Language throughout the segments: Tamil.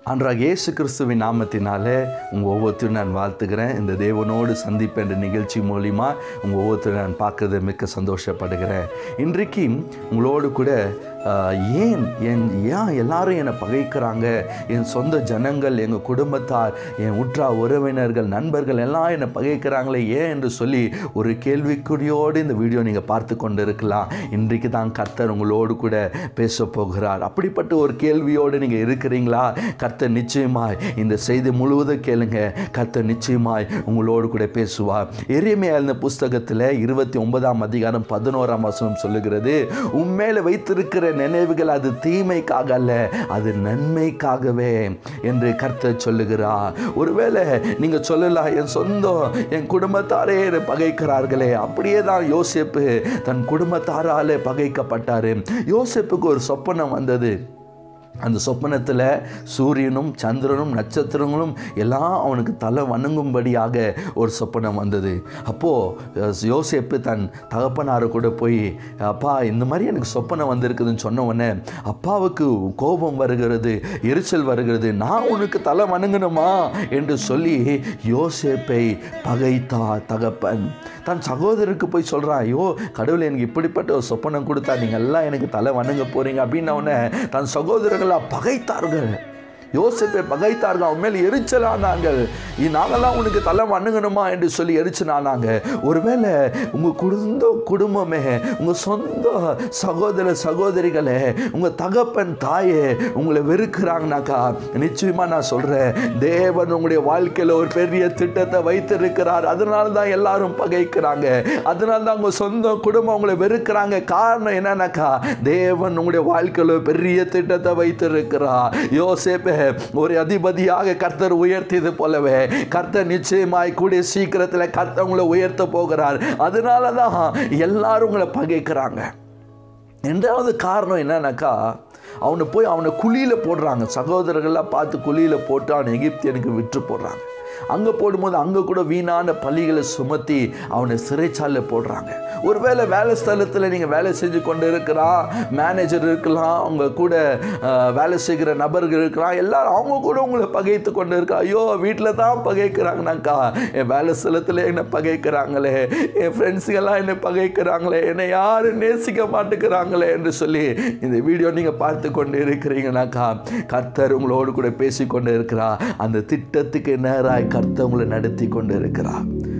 அன்றாக இயேசு கிறிஸ்துவின் நாமத்தினாலே உங்கள் ஒவ்வொருத்தரும் நான் வாழ்த்துக்கிறேன் இந்த தேவனோடு சந்திப்பு என்ற நிகழ்ச்சி மூலிமா உங்கள் ஒவ்வொருத்தரும் நான் பார்க்கறது மிக்க சந்தோஷப்படுகிறேன் இன்றைக்கு உங்களோடு கூட ஆஹ், ஏன் என் ஏன் எல்லாரும் என்னை பகைக்கிறாங்க என் சொந்த ஜனங்கள் எங்கள் குடும்பத்தார் என் உற்றா உறவினர்கள் நண்பர்கள் எல்லாம் என்னை பகைக்கிறாங்களே ஏன் என்று சொல்லி ஒரு கேள்விக்குறியோடு இந்த வீடியோ நீங்கள் பார்த்து கொண்டு இருக்கலாம் இன்றைக்கு தான் கர்த்தர் உங்களோடு கூட பேச போகிறார் அப்படிப்பட்ட ஒரு கேள்வியோடு நீங்கள் இருக்கிறீங்களா கர்த்தர் நிச்சயமாய் இந்த செய்தி முழுவதும் கேளுங்க கர்த்தர் நிச்சயமாய் உங்களோடு கூட பேசுவார் எரியமையா இந்த புஸ்தகத்தில் இருபத்தி ஒன்பதாம் அதிகாரம் பதினோராம் வசனம் சொல்லுகிறது உண்மையில வைத்திருக்கிற நினைவுகள் அது தீமைக்காக அல்ல அது நன்மைக்காகவே என்று கர்த்தர் சொல்லுகிறார் ஒருவேளை நீங்க சொல்லலாம் என் சொந்தம் என் குடும்பத்தாரே என்னை பகைக்கிறார்களே அப்படியே தான் யோசேப்பு தன் குடும்பத்தாராலே பகைக்கப்பட்டாரு யோசேப்புக்கு ஒரு சொப்பனம் வந்தது அந்த சொப்பனத்தில் சூரியனும் சந்திரனும் நட்சத்திரங்களும் எல்லாம் அவனுக்கு தலை வணங்கும்படியாக ஒரு சொப்பனம் வந்தது அப்போது யோசேப்பு தன் தகப்பனாரை கூட போய் அப்பா இந்த மாதிரி எனக்கு சொப்பனம் வந்திருக்குதுன்னு சொன்ன உடனே அப்பாவுக்கு கோபம் வருகிறது எரிச்சல் வருகிறது நான் உனக்கு தலை வணங்கணுமா என்று சொல்லி யோசேப்பை பகைத்தா தகப்பன் தன் சகோதரருக்கு போய் சொல்கிறான் ஐயோ கடவுள் எனக்கு இப்படிப்பட்ட ஒரு சொப்பனம் கொடுத்தா நீங்கள் எல்லாம் எனக்கு தலை வணங்க போகிறீங்க அப்படின்ன உடனே தன் சகோதரர்களா பகைத்தார்கள் யோசிப்பை பகைத்தார்கள் அவன் மேல் எரிச்சலானாங்கள் இ- நாங்கெல்லாம் உனக்கு தலை வணங்கணுமா என்று சொல்லி எரிச்சலானாங்க ஒருவேளை உங்கள் குடும்ப குடும்பமே உங்கள் சொந்த சகோதர சகோதரிகளே உங்கள் தகப்பன் தாயே உங்களை வெறுக்கிறாங்கனாக்கா நிச்சயமாக நான் சொல்கிறேன் தேவன் உங்களுடைய வாழ்க்கையில் ஒரு பெரிய திட்டத்தை வைத்திருக்கிறார் அதனால தான் எல்லாரும் பகைக்கிறாங்க அதனால தான் உங்கள் சொந்த குடும்பம் உங்களை வெறுக்கிறாங்க காரணம் என்னன்னாக்கா தேவன் உங்களுடைய வாழ்க்கையில் ஒரு பெரிய திட்டத்தை வைத்திருக்கிறார் யோசேப்பே ஒரு அதிபதியாக கர்த்தர் உயர்த்தியது போலவே கர்த்தர் நிச்சயமாய் கூடிய சீக்கிரத்தில் கர்த்தர் உங்களை உயர்த்த போகிறார் அதனால தான் எல்லாரும் உங்களை பகைக்கிறாங்க ரெண்டாவது காரணம் என்னன்னாக்கா அவனை போய் அவனை குழியில் போடுறாங்க சகோதரர்கள்லாம் பார்த்து குழியில் போட்டு அவனை எகிப்தியனுக்கு விற்று போடுறாங்க அங்கே போடும்போது அங்கே கூட வீணான பள்ளிகளை சுமத்தி அவனை சிறைச்சாலையில் போடுறாங்க ஒருவேளை வேலை ஸ்தலத்தில் நீங்கள் வேலை செஞ்சு கொண்டு இருக்கிறான் மேனேஜர் இருக்கலாம் அவங்க கூட அஹ், வேலை செய்கிற நபர்கள் இருக்கலாம் எல்லாரும் அவங்க கூட உங்களை பகைத்து கொண்டு இருக்கா ஐயோ வீட்டில் தான் பகைக்கிறாங்கனாக்கா என் வேலை ஸ்தலத்தில் என்னை பகைக்கிறாங்களே என் ஃப்ரெண்ட்ஸுங்கெல்லாம் என்னை பகைக்கிறாங்களே என்னை யாரும் நேசிக்க மாட்டேங்கிறாங்களே என்று சொல்லி இந்த வீடியோ நீங்கள் பார்த்து கொண்டு இருக்கிறீங்கனாக்கா கர்த்தர் உங்களோடு கூட பேசி கொண்டு இருக்கிறா அந்த திட்டத்துக்கு நேராய் கர்த்தர் உங்களை நடத்தி கொண்டு இருக்கிறா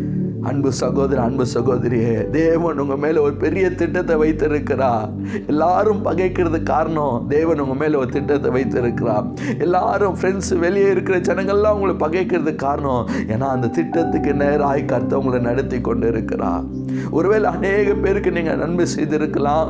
அன்பு சகோதரன் அன்பு சகோதரியே தேவன் உங்க மேல ஒரு பெரிய திட்டத்தை வைத்திருக்கிறா எல்லாரும் பகைக்கிறது காரணம் தேவன் உங்க மேல ஒரு திட்டத்தை வைத்திருக்கிறா எல்லாரும் ஃப்ரெண்ட்ஸ் வெளியே இருக்கிற ஜனங்கள்லாம் உங்களை பகைக்கிறது காரணம் ஏன்னா அந்த திட்டத்துக்கு நேராய் கர்த்தர் உங்களை நடத்தி கொண்டு இருக்கிறா ஒருவேளை அநேக பேருக்கு நீங்க நன்மை செய்திருக்கலாம்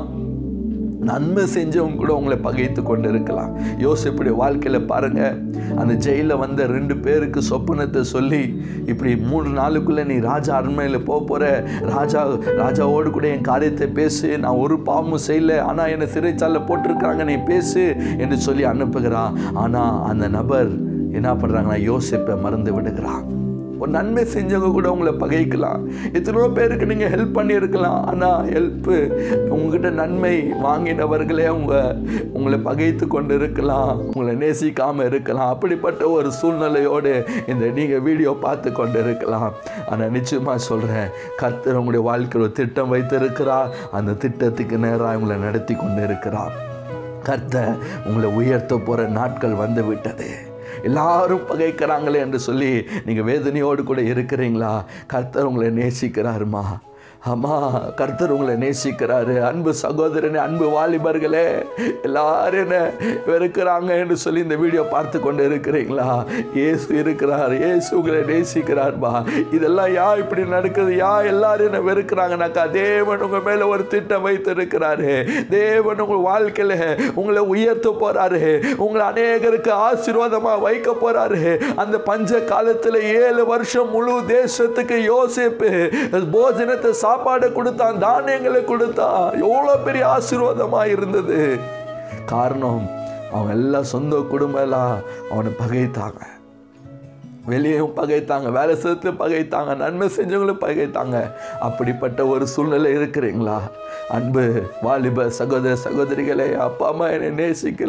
நன்மை செஞ்சவங்க கூட உங்களை பகைத்து கொண்டு இருக்கலாம் யோசிப்புடைய வாழ்க்கையில் பாருங்க அந்த ஜெயிலில் வந்த ரெண்டு பேருக்கு சொப்பனத்தை சொல்லி இப்படி மூன்று நாளுக்குள்ளே நீ ராஜா அரண்மனையில் போக போகிற ராஜா ராஜாவோடு கூட என் காரியத்தை பேசு நான் ஒரு பாவமும் செய்யல ஆனால் என்னை சிறைச்சாலையில் போட்டிருக்காங்க நீ பேசு என்று சொல்லி அனுப்புகிறான் ஆனால் அந்த நபர் என்ன பண்ணுறாங்கன்னா யோசிப்பை மறந்து விடுகிறான் ஒரு நன்மை செஞ்சவங்க கூட உங்களை பகைக்கலாம் எத்தனையோ பேருக்கு நீங்கள் ஹெல்ப் பண்ணியிருக்கலாம் ஆனால் ஹெல்ப்பு உங்ககிட்ட நன்மை வாங்கினவர்களே உங்க உங்களை பகைத்து கொண்டு இருக்கலாம் உங்களை நேசிக்காமல் இருக்கலாம் அப்படிப்பட்ட ஒரு சூழ்நிலையோடு இந்த நீங்கள் வீடியோ பார்த்து கொண்டு இருக்கலாம் ஆனால் நிச்சயமாக சொல்கிறேன் கர்த்தர் உங்களுடைய வாழ்க்கையில் ஒரு திட்டம் வைத்திருக்கிறார் அந்த திட்டத்துக்கு நேராக உங்களை நடத்தி கொண்டு இருக்கிறார் கர்த்தர் உங்களை உயர்த்த போகிற நாட்கள் வந்து விட்டது எல்லாரும் பகைக்கிறாங்களே என்று சொல்லி நீங்கள் வேதனையோடு கூட இருக்கிறீங்களா கர்த்தர் உங்களை நேசிக்கிறாருமா ஆமா கர்த்தர் உங்களை நேசிக்கிறாரு அன்பு சகோதரனே அன்பு வாலிபர்களே எல்லாரும் என்ன வெறுக்கிறாங்க என்று சொல்லி இந்த வீடியோ பார்த்து கொண்டு இருக்கிறீங்களா இயேசு இருக்கிறார் இயேசு உங்களை நேசிக்கிறார்பா இதெல்லாம் யா இப்படி நடக்குது யா எல்லாரும் என்ன வெறுக்கிறாங்கனாக்கா தேவன் உங்க மேல ஒரு திட்டம் வைத்து இருக்கிறாரு தேவன் உங்க வாழ்க்கையில உங்களை உயர்த்த போறாரு உங்களை அநேகருக்கு ஆசீர்வாதமா வைக்க போறாரு அந்த பஞ்ச காலத்துல ஏழு வருஷம் முழு தேசத்துக்கு யோசிப்பு போஜனத்தை சாப்பாடு கொடுத்தான் தானியங்களை கொடுத்தான் எவ்வளோ பெரிய ஆசீர்வாதமா இருந்தது காரணம் அவன் எல்லாம் சொந்த குடும்பம் எல்லாம் அவனை பகைத்தாங்க வெளியேயும் பகைத்தாங்க வேலை செய்யறது பகைத்தாங்க நன்மை செஞ்சவங்களும் பகைத்தாங்க அப்படிப்பட்ட ஒரு சூழ்நிலை இருக்கிறீங்களா அன்பு வாலிப சகோதர சகோதரிகளே அப்பா அம்மா என்னை நேசிக்கல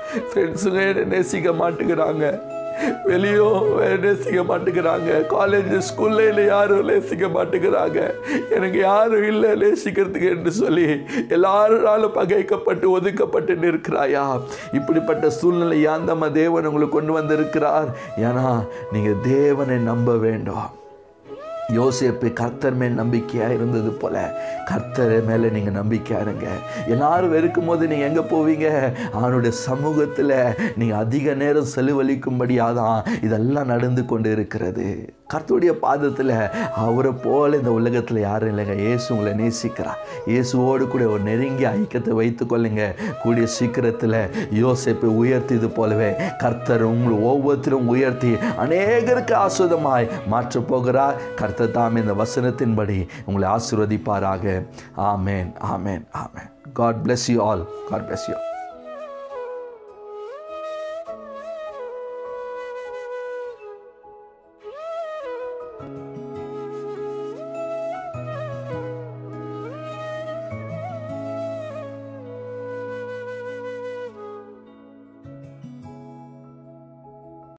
ஃப்ரெண்ட்ஸுங்க என்னை நேசிக்க மாட்டேங்கிறாங்க வெளியும் நேசிக்க மாட்டேங்கிறாங்க காலேஜ் ஸ்கூல்ல என்னை யாரும் நேசிக்க மாட்டேங்கிறாங்க எனக்கு யாரும் இல்லை நேசிக்கிறதுக்கு என்று சொல்லி எல்லாராலும் பகைக்கப்பட்டு ஒதுக்கப்பட்டு நிற்கிறாயா இப்படிப்பட்ட சூழ்நிலை யாந்தம்மா தேவன் உங்களுக்கு கொண்டு வந்திருக்கிறார் ஏன்னா நீங்கள் தேவனை நம்ப வேண்டும் யோசேப்பு கர்த்தர் மேல் நம்பிக்கையாக இருந்தது போல கர்த்தர் மேலே நீங்கள் நம்பிக்கையாக இருங்க எல்லாரும் வெறுக்கும் போது நீங்கள் எங்கே போவீங்க அவனுடைய சமூகத்தில் நீங்கள் அதிக நேரம் செலவழிக்கும்படியாக தான் இதெல்லாம் நடந்து கொண்டு இருக்கிறது கர்த்தருடைய பாதத்தில் அவரை போல இந்த உலகத்தில் யாரும் இல்லைங்க இயேசு உங்களை நேசிக்கிறார் இயேசுவோடு கூட ஒரு நெருங்கிய ஐக்கியத்தை வைத்து கொள்ளுங்க கூடிய சீக்கிரத்தில் யோசேப்பை உயர்த்தியது போலவே கர்த்தர் உங்களை ஒவ்வொருத்தரும் உயர்த்தி அநேகருக்கு ஆஸ்வதமாய் மாற்றப் போகிறார் கர்த்தர் தாம் இந்த வசனத்தின்படி உங்களை ஆசீர்வதிப்பாராக ஆமேன் ஆமேன் ஆமேன் God bless you all God bless you